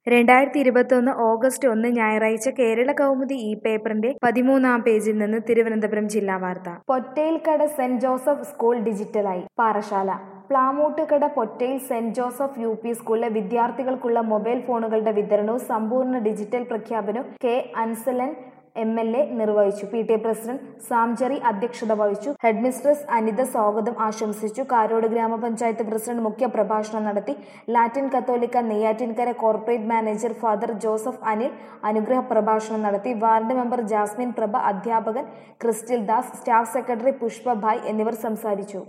രണ്ടായിരത്തി ഇരുപത്തൊന്ന് ഓഗസ്റ്റ് ഒന്ന് ഞായറാഴ്ച കേരള കൗമുദി ഈ പേപ്പറിന്റെ പതിമൂന്നാം പേജിൽ നിന്ന് തിരുവനന്തപുരം ജില്ലാ വാർത്ത പൊറ്റയിൽക്കട സെന്റ് ജോസഫ് സ്കൂൾ ഡിജിറ്റലായി Parassala Plamoottukada Pottayil saint Joseph U P സ്കൂളിലെ വിദ്യാർത്ഥികൾക്കുള്ള മൊബൈൽ ഫോണുകളുടെ വിതരണവും സമ്പൂർണ്ണ ഡിജിറ്റൽ പ്രഖ്യാപനവും K Ansalan M L A നിർവഹിച്ചു P T A president Samjerry അധ്യക്ഷത വഹിച്ചു ഹെഡ്മിസ്ട്രസ് അനിത സ്വാഗതം ആശംസിച്ചു കാരോട് ഗ്രാമപഞ്ചായത്ത് പ്രസിഡന്റ് മുഖ്യ പ്രഭാഷണം നടത്തി ലാറ്റിൻ കത്തോലിക്ക Neyyattinkara corporate manager father Joseph Anil അനുഗ്രഹ പ്രഭാഷണം നടത്തി വാർഡ് മെമ്പർ ജാസ്മിൻ പ്രഭ അധ്യാപകൻ ക്രിസ്റ്റിൽ ദാസ് സ്റ്റാഫ് സെക്രട്ടറി പുഷ്പ ഭായ് എന്നിവർ സംസാരിച്ചു